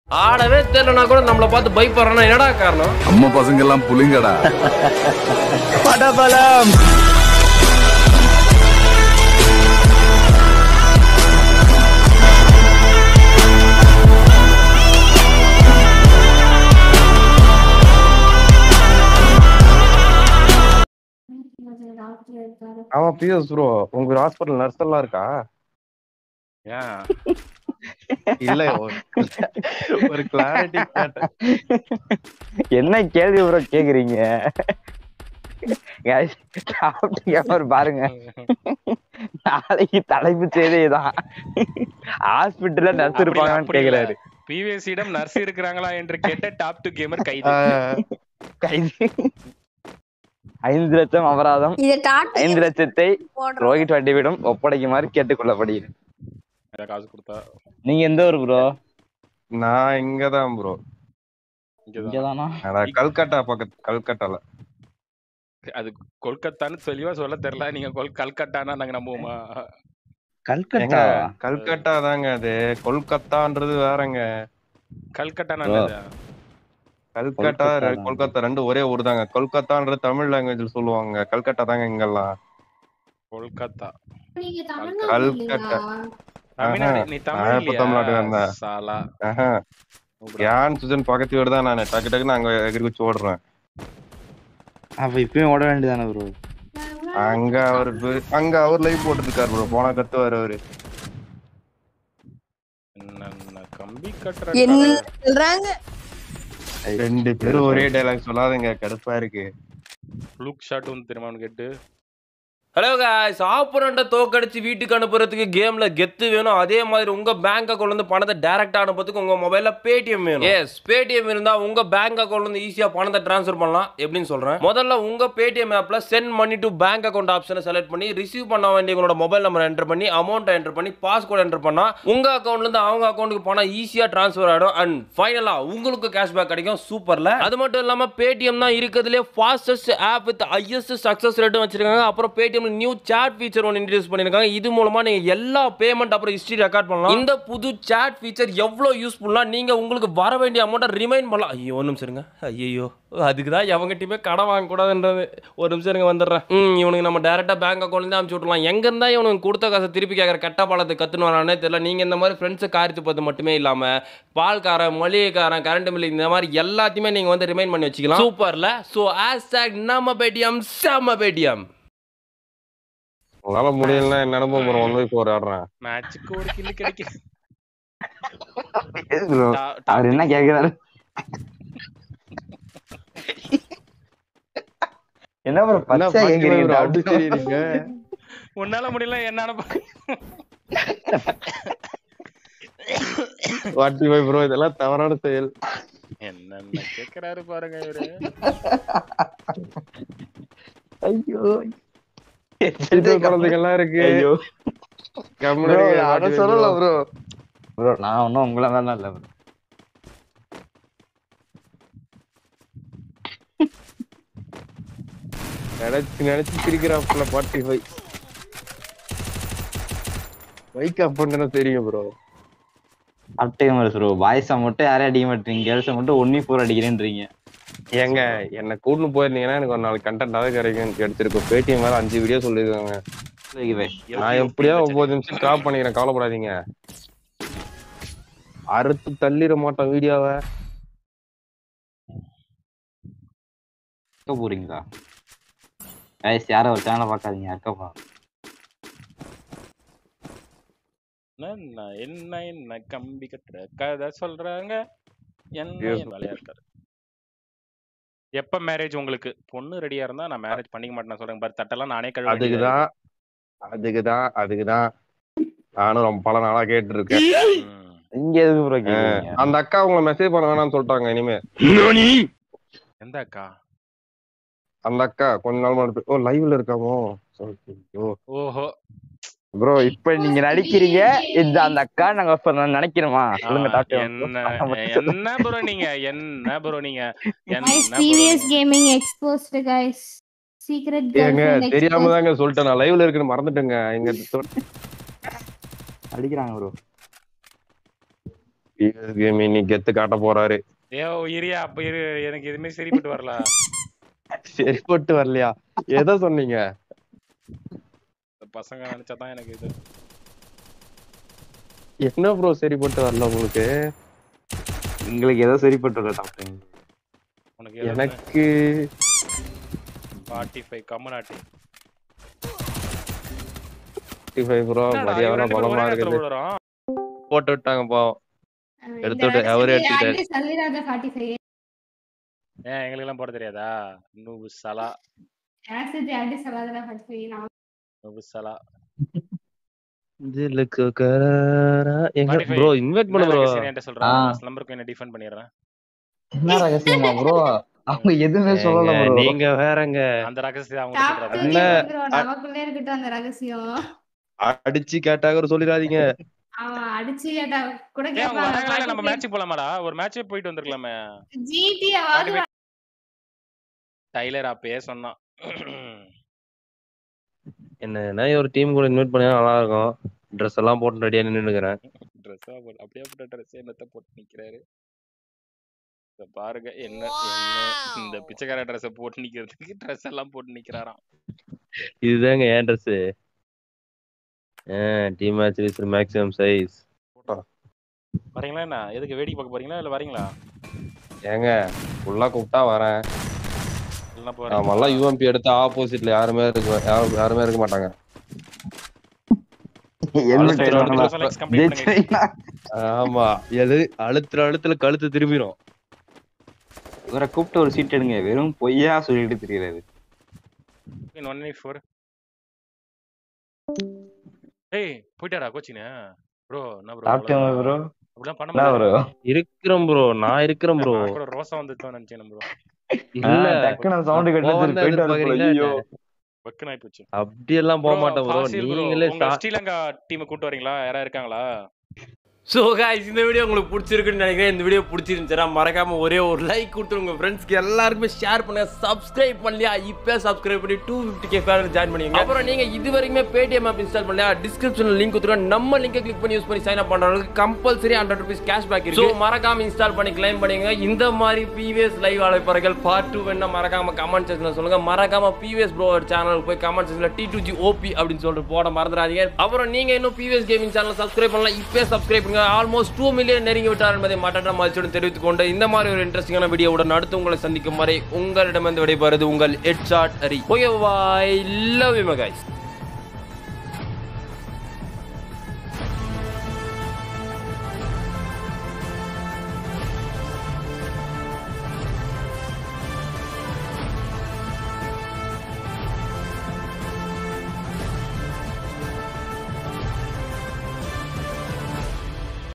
ஆடவே தெரியலனா கூட நம்மள பார்த்து பயப்படுறானா என்னடா காரணம் நம்ம பசங்க எல்லாம் புலிங்கடா படபலம் ஆமா பிஎஸ் ப்ரோ உங்க ஹாஸ்பிட்டல் நர்ஸ் எல்லாம் இருக்கா ஏன் இல்ல ஒரு- ஒரு கிளாரிட்டி கேட்டேன் என்ன கேள்வி ப்ரோ கேக்குறீங்க Guys, சாப்பிட்டீங்க பாரு பாருங்க நாளைக்கு தலைப்பு செய்தே தான் ஹாஸ்பிட்டல்ல நர்ஸ் இருப்பாங்கன்னு அப்படி இல்ல. கேக்குறாரு பிவிஎஸ்சியிடம் நர்ஸ் இருக்கிறாங்களா என்று கேட்ட டாப் டு கேமர் கைது கைது ஐந்து லட்சம் அபராதம் இத டாட்டா ஐந்து லட்சத்தை போடுறோம் ரோஹித் வட்டிவிடம் ஒப்படைக்குமாறு கேட்டுக்கொள்ளப்படுகிறேன் ஏதாவது காசு கொடுத்தா நீங்க எந்த ஊர் ப்ரோ நான் இங்கதான் ப்ரோ இங்கதான் இங்கதானா நான் கல்கட்டா பக்கத்து கல்கட்டால அது கொல்கத்தான்னு தெளிவா சொல்ல தெரியல நீங்க கொல் கல்கட்டானா நாங்க நம்புவோமா ஏங்க கல்கத்தா கல்கட்டா தாங்க அது கொல்கத்தான்றது வேறங்க கல்கட்டானா ஓ. என்னது கல்கட்டா கொல்கத்தா ரெ- தான். கொல்கத்தா ரெண்டு ஒரே ஊர் தாங்க கொல்கத்தான்றது தமிழ் லாங்குவேஜ்ல சொல்லுவாங்க கல்கட்டா தாங்க இங்கெல்லாம் கொல்கத்தா நீங்க கல்கத்தா. தமிழ்நாடு தமிழ்நாடு நீ நான் இப்ப தமிழ்நாட்டுல தமிழ் இருந்தேன். சாலா ஆஹா. யான் சுஜன் பக்கத்து வீடு தான் நான் டக்கு டக்குன்னு அங்க எகிரி குச்சி ஓடுறேன் அப்ப இப்பயும் ஓட வேண்டியதானே ப்ரோ அங்க அவரு பே- அங்க அவர் லைவ் போட்டுட்டு இருக்காரு ப்ரோ போனா கத்துவாரு அவரு என்ன கம்பி கட்டுற என்ன கடை. சொல்றாங்க ரெண்டு பேரும் ஒரே டைலாக் சொல்லாதீங்க கடுப்பா இருக்கு லுக் ஷாட் வந்து தெரியுமான்னு கேட்டு ஹலோ காய்ஸ் ஆப்பரண்ட தோக்கடிச்சு வீட்டுக்கு அனுப்புறதுக்கு கேம்ல கெத்து வேணும் அதே மாதிரி உங்க பேங்க் அக்கௌண்ட்ல இருந்து பணத்தை டைரக்டா அனுப்புறதுக்கு உங்க மொபைல்ல பேடிஎம் வேணும் எஸ் பேடிஎம் இருந்தா உங்க பேங்க் அக்கௌண்ட்ல இருந்து ஈஸியா பணத்தை ட்ரான்ஸ்ஃபர் பண்ணலாம் எப்படின்னு சொல்றேன் முதல்ல உங்க பேடிஎம் ஆப்ல send money to bank account ஆப்ஷனை செலக்ட் பண்ணி ரிசீவ் பண்ண வேண்டிய உங்களோட மொபைல் நம்பர் என்டர் பண்ணி அமௌண்ட் என்டர் பண்ணி பாஸ்கோட் என்டர் பண்ணா உங்க அக்கௌண்ட்ல இருந்து அவங்க அக்கௌண்ட்டுக்கு பணம் ஈஸியா ட்ரான்ஸ்ஃபர் ஆயிடும் அண்ட் ஃபைனலா உங்களுக்கு கேஷ்பேக் கிடைக்கும் சூப்பர்ல அது மட்டும் இல்லாம பேடிஎம் தான் இருக்கிறதுலே fastest app with highest success ரேட்டும் வச்சிருக்காங்க அப்புறம் பேடிஎம் நியூ சாட் ஃபீச்சர் ஒன்று இன்ட்ரடியூஸ் பண்ணிருக்காங்க இது மூலமா நீங்க எல்லா பேமெண்ட் அப்புறம் ஹிஸ்டரி ரெக்கார்ட் பண்ணலாம் இந்த புது சாட் ஃபீச்சர் எவ்வளவு யூஸ்ஃபுல்லா நீங்க உங்களுக்கு வர வேண்டிய அமௌண்ட்டை ரிமைண்ட் பண்ணலாம் ஐயோ ஒரு நிமிஷம் இருங்க ஐயோ அதுக்கு தான் எவங்கிட்டயுமே கடன் வாங்கக்கூடாதுன்றது ஒரு நிமிஷம் இருங்க வந்துடுறேன் ம் இவனுக்கு நம்ம டேரெக்டாக பேங்க் அக்கௌண்ட்லேருந்து அனுப்பிச்சு விட்றலாம் எங்க இருந்தா இவனுக்கு கொடுத்த காசை திருப்பி கேட்குற கெட்ட பாலத்தை கற்றுன்னு வரானே தெரியல நீங்கள் இந்த மாதிரி ஃப்ரெண்ட்ஸை காரித்து பார்த்து மட்டுமே இல்லாமல் பால்காரன் மளிகைக்காரன் கரண்ட் பில் இந்த மாதிரி எல்லாத்தையுமே நீங்கள் வந்து ரிமைண்ட் பண்ணி வச்சுக்கலாம் சூப்பர்ல ஸோ ஹேஷ்டாக் நம்ம பேடிஎம் செம்ம பேடிஎம் உங்களால முடியலன்னா என்ன அனுப்ப போறோம் ஒன் போய் போர் ஆடுறேன் மேட்சுக்கு ஒரு கில்லு கிடைக்கும் ப்ரோ டா- டா- அவர் என்ன கேக்குறாரு என்ன ப்ரோ என்ன பச்சை பாக்கி கேக்குறீங்க bro, அப்படி தெரியுறீங்க உன்னால முடியல என்ன அனுப்ப வாட்டி போய் ப்ரோ இதெல்லாம் தவறான செயல் என்னென்ன கேக்குறாரு பாருங்க இவரு ஐயோ சின்ன குழந்தைங்க எல்லாம் இருக்கு ஐயோ கம்முனு ப்ரோ இருங்க, அத வாட்டி போய் சொல்லல bro. ப்ரோ ப்ரோ நான் ஒன்றும் உங்களை மாதிரிலாம் இல்லை ப்ரோ நினைச்சு நினைச்சு சிரிக்கிறாப்புல ஃபார்ட்டி ஃபைவ் பைக் அப் பண்ணா தெரியும் ப்ரோ அட்டையும் ப்ரோ பாய்ஸை மட்டும் யாரையும் அடிக்க மாட்டீங்க கேர்ள்ஸை மட்டும் ஒன்னி ஃபோர் அடிக்கிறேன்றீங்க ஏங்க என்ன கூட்டின்னு போயிருந்தீங்கன்னா எனக்கு ஒரு நாளைக்கு கண்டென்ட்டாவே கிடைக்கும் கிடைச்சிருக்கும் பேடிஎம் வேற அஞ்சு வீடியோ சொல்லிருக்காங்க ஓகே பை நான் எப்படியோ ஒன்பது நிமிஷம் ஸ்டாப் பண்ணிக்கிறேன் கவலைப்படாதீங்க அறுத்து தள்ளிட மாட்டோம் வீடியோவை இருக்க போறீங்களா கைஸ் யாரும் ஒரு சேனலை பார்க்காதீங்க அக்கப்பா என்ன என்ன என்ன கம்பி கட்டுற கதை சொல்றாங்க என்ன Yes. என் வேலையா இருக்காரு எப்ப மேரேஜ் உங்களுக்கு பொண்ணு ரெடியா இருந்தா நான் மேரேஜ் பண்ணிக்க மாட்டேன் சொல்றேன் பாரு தட்டெல்லாம் நானே கழுவ வேண்டியதா அதுக்குதான் அதுக்குதான் அதுக்குதான் நானும் ரொம்ப பல நாளா கேட்டு இருக்கேன் இருக்கு. ம். இங்க எதுக்கு ப்ரோ கேக்குறீங்க அந்த அக்கா உங்களை மெசேஜ் பண்ண வேணாம்னு சொல்லிட்டாங்க இனிமே எந்த அக்கா அந்த அக்கா கொஞ்ச நாள் முன்னாடி ஓ லைவ்ல இருக்காமோ ஐயோ ஓஹோ ப்ரோ இப்ப நீங்க நடிக்கிறீங்க இந்த அந்த அக்கா நாங்க இப்ப நான் நினைக்கிறோமா சொல்லுங்க ஆ, டாக்டர் என்ன என்ன ப்ரோ நீங்க என்ன ப்ரோ நீங்க guys என்ன bro serious நீங்க? gaming exposed guys secret ஏங்க girlfriend தெரியாம exposed தாங்க சொல்லிட்டேன் நான் லைவ்ல இருக்குன்னு மறந்துட்டேங்க எங்க அடிக்கிறாங்க ப்ரோ கேம் நீ கெத்து காட்ட போறாரு ஏ இரியா அப்ப இரு எனக்கு எதுவுமே சரிப்பட்டு வரல சரிப்பட்டு வரலையா எதை சொன்னீங்க இந்த பசங்க நினைச்சாதான் எனக்கு இது என்ன ப்ரோ சரிப்பட்டு வரல உங்களுக்கு உங்களுக்கு ஏதோ சரிப்பட்டு டாக்டர் உனக்கு எனக்கு ஃபார்ட்டி ஃபைவ் கம்மநாட்டி ப்ரோ மரியாதை பலமா இருக்குது போட்டு விட்டாங்க பாவம் எடுத்து விட்டு அவரே எடுத்துக்கிட்டாரு. சொல்லிடாத ஃபார்ட்டி ஃபைவ் ஏன் எங்களுக்கு எல்லாம் போட தெரியாதா நூபு சலா ஆசிட் ஆண்டி சொல்லாதடா ஃபார்ட்டி ஃபைவ் நான் நூபு சலா திலுக்கு கராரா எங்க 45. ப்ரோ இன்வைட் பண்ணு ப்ரோ என்கிட்ட சொல்றேன் ஆ. நம்பருக்கு என்ன டிஃபன் பண்ணிடுறேன் என்ன ரகசியமா ப்ரோ அவங்க எதுவுமே சொல்லல ப்ரோ நீங்க வேறங்க அந்த ரகசியத்தை அவங்க டாப் சொல்றாங்க என்ன? ப்ரோ நமக்குள்ளே இருக்கட்டும் அந்த ரகசியம் அடிச்சு கேட்டாக சொல்லிடாதீங்க அவன் அடிச்சு கேட்டா கூட ஏன் அவங்க வராங்களா இல்ல நம்ம கேட்பான் மேட்ச் போலாமாடா ஒரு மேட்சே போயிட்டு வந்திருக்கலாமே ஜிடி அவாது டைலர் அப்பயே சொன்னான் என்ன ஒரு டீம் கூட இன்வைட் பண்ணா நல்லா இருக்கும் ட்ரெஸ் எல்லாம் போட்டு ரெடியா நின்னுக்கிறேன் ட்ரெஸ்ஸா போட்டு அப்படியே போட்ட ட்ரெஸ் என்னத்த போட்டு நிக்கிறாரு இத பாருங்க என்ன என்ன இந்த பிச்சைக்கார ட்ரெஸ் போட்டு நிக்கிறதுக்கு ட்ரெஸ் எல்லாம் போட்டு நிக்கிறாராம் இதுதாங்க என் ட்ரெஸ் டீம் மேட்ச் விஸ் மேக்ஸிமம் சைஸ் வரீங்களா என்ன எதுக்கு வேடிக்கை பார்க்க போறீங்களா இல்ல வரீங்களா ஏங்க ஃபுல்லா கூப்பிட்டா வரேன் இல்லைன்னா நாமெல்லாம் போறீங்களா யூஎம்பி எடுத்தா ஆப்போசிட்ல யாருமே இருக்க யாரும் யாருமே இருக்க மாட்டாங்க ஹெல்மெட் அழுத்துற ஆயிடுவாங்களா அழுத்துற likes complete பண்ணுங்க. ஜெயிச்சிட்டீங்களா? ஆமா எழு அழுத்துற அழுத்துல கழுத்து திரும்பிடும் இவரை கூப்பிட்டு ஒரு சீட் எடுங்க வெறும் பொய்யா சொல்லிட்டு தெரியாது ஒன் எயிட் ஃபோர் ஏய் போயிட்டாரா கோச்சினு ப்ரோ என்ன ப்ரோ சாப்பிட்டேன் ப்ரோ அப்படிலாம் பண்ண என்ன ப்ரோ முடியாது இருக்கிறோம் ப்ரோ நான் இருக்கிறேன் ப்ரோ நான் கூட ரோசா வந்துட்டோம் நினைச்சேன் ப்ரோ இல்ல டக்குனு சவுண்ட் நான் போவேன் கேட்டு போயிட்டு எதிர்பார்க்கறீங்களா ஐயோ வெக்கன் ஆயி போச்சு அப்படியெல்லாம் போக மாட்டேன் ப்ரோ ஃபாசில் bro, நீங்களே உங்க சா- ஸ்ரீலங்கா டீம் கூட்டு வரீங்களா யாரா இருக்காங்களா ஸோ guys இந்த வீடியோ உங்களுக்கு பிடிச்சிருக்குன்னு நினைக்கிறேன் இந்த வீடியோ பிடிச்சிருந்துச்சுன்னா மறக்காம ஒரே ஒரு லைக் கொடுத்துருங்க உங்க ஃப்ரெண்ட்ஸ்க்கு எல்லாருக்குமே ஷேர் பண்ணுங்க சப்ஸ்கிரைப் பண்ணலையா இப்போ சப்ஸ்கிரைப் பண்ணி டூ ஃபிஃப்டி கே ஃபேனர் ஜாயின் பண்ணிங்க அப்புறம் நீங்க இது வரைக்குமே பேடிஎம் ஆப் இன்ஸ்டால் பண்ணலையா டிஸ்கிரிப்ஷன்ல லிங்க் கொடுத்துருக்கோம் நம்ம லிங்கை கிளிக் பண்ணி யூஸ் பண்ணி சைன் அப் பண்றவங்களுக்கு compulsory hundred rupees cash back இருக்கு ஸோ மறக்காம இன்ஸ்டால் பண்ணி கிளைம் பண்ணுங்க இந்த மாதிரி பிவிஎஸ் லைவ் அழைப்பறைகள் பார்ட் டூ வேணா மறக்காம கமெண்ட் செக்ஷன்ல சொல்லுங்க மறக்காம பிவிஎஸ் ப்ரோ சேனலுக்கு போய் கமெண்ட் செக்ஷன்ல டி டூ ஜி ஓபி அப்படின்னு சொல்லிட்டு போட மறந்துடாதீங்க அப்புறம் நீங்க இன்னும் பிவிஎஸ் கேமிங் சேனல் சப்ஸ்கிரைப் பண்ணலாம் இப்போ சப்ஸ்கிரைப் பண்ணுங்க ஆல்மோஸ்ட் டூ மில்லியன் நெருங்கி விட்டார் என்பதை மற்ற மகிழ்ச்சியுடன் தெரிவித்துக் கொண்டு இந்த மாதிரி ஒரு இன்ட்ரெஸ்டிங்கான வீடியோவுடன் அடுத்து உங்களை சந்திக்கும் வரை உங்களிடமிருந்து விடைபெறுவது உங்கள் head shot Hari okay bye love you guys